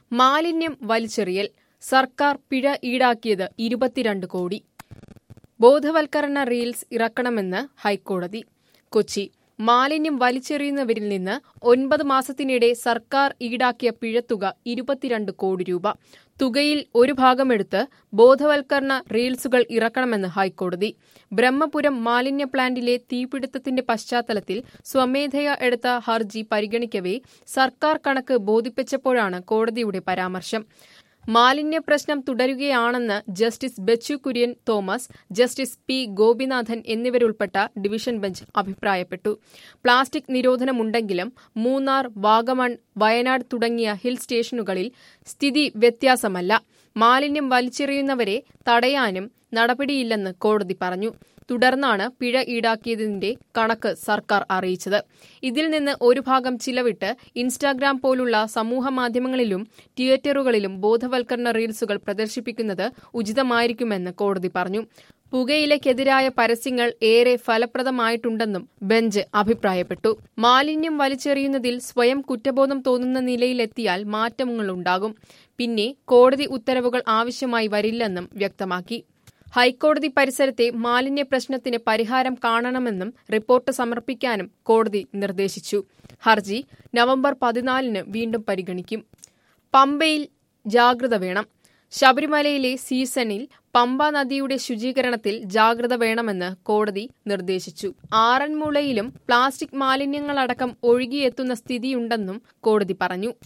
മാലിന്യം വലിച്ചെറിയൽ സർക്കാർ പിഴ ഈടാക്കിയത് ഇരുപത്തിരണ്ട് കോടി ബോധവൽക്കരണ റീൽസ് ഇറക്കണമെന്ന് ഹൈക്കോടതി കൊച്ചി മാലിന്യം വലിച്ചെറിയുന്നവരിൽ നിന്ന് ഒൻപത് മാസത്തിനിടെ സർക്കാർ ഈടാക്കിയ പിഴത്തുക ഇരുപത്തിരണ്ട് കോടി രൂപ തുകയിൽ ഒരു ഭാഗമെടുത്ത് ബോധവൽക്കരണ റീൽസുകൾ ഇറക്കണമെന്ന് ഹൈക്കോടതി ബ്രഹ്മപുരം മാലിന്യ പ്ലാന്റിലെ തീപിടുത്തത്തിന്റെ പശ്ചാത്തലത്തിൽ സ്വമേധയാ എടുത്ത ഹർജി പരിഗണിക്കവേ സർക്കാർ കണക്ക് ബോധിപ്പിച്ചപ്പോഴാണ് കോടതിയുടെ പരാമർശം മാലിന്യ പ്രശ്നം തുടരുകയാണെന്ന് justice Bechu Kurian Thomas justice P Gopinathan എന്നിവരുൾപ്പെട്ട ഡിവിഷൻ ബെഞ്ച് അഭിപ്രായപ്പെട്ടു പ്ലാസ്റ്റിക് നിരോധനമുണ്ടെങ്കിലും മൂന്നാർ വാഗമൺ വയനാട് തുടങ്ങിയ ഹിൽ സ്റ്റേഷനുകളിൽ സ്ഥിതി വ്യത്യാസമല്ല മാലിന്യം വലിച്ചെറിയുന്നവരെ തടയാനും നടപടിയില്ലെന്ന് കോടതി പറഞ്ഞു തുടർന്നാണ് പിഴ ഈടാക്കിയതിന്റെ കണക്ക് സർക്കാർ അറിയിച്ചത് ഇതിൽ നിന്ന് ഒരു ഭാഗം ചിലവിട്ട് ഇൻസ്റ്റാഗ്രാം പോലുള്ള സമൂഹമാധ്യമങ്ങളിലും ട്വിറ്ററുകളിലും ബോധവൽക്കരണ റീൽസുകൾ പ്രദർശിപ്പിക്കുന്നത് ഉചിതമായിരിക്കുമെന്ന് കോടതി പറഞ്ഞു പുകയിലയ്ക്കെതിരായ പരസ്യങ്ങൾ ഏറെ ഫലപ്രദമായിട്ടുണ്ടെന്നും ബെഞ്ച് അഭിപ്രായപ്പെട്ടു മാലിന്യം വലിച്ചെറിയുന്നതിൽ സ്വയം കുറ്റബോധം തോന്നുന്ന നിലയിലെത്തിയാൽ മാറ്റങ്ങളുണ്ടാകും പിന്നെ കോടതി ഉത്തരവുകൾ ആവശ്യമായി വരില്ലെന്നും വ്യക്തമാക്കി ഹൈക്കോടതി പരിസരത്തെ മാലിന്യ പ്രശ്നത്തിന് പരിഹാരം കാണണമെന്നും റിപ്പോർട്ട് സമർപ്പിക്കാനും കോടതി നിർദ്ദേശിച്ചു ഹർജി നവംബർ പതിനാലിന് വീണ്ടും പരിഗണിക്കും പമ്പയിൽ ജാഗ്രത വേണം ശബരിമലയിലെ സീസണിൽ പമ്പ നദിയുടെ ശുചീകരണത്തിൽ ജാഗ്രത വേണമെന്ന് കോടതി നിർദ്ദേശിച്ചു ആറന്മുളയിലും പ്ലാസ്റ്റിക് മാലിന്യങ്ങളടക്കം ഒഴുകിയെത്തുന്ന സ്ഥിതിയുണ്ടെന്നും കോടതി പറഞ്ഞു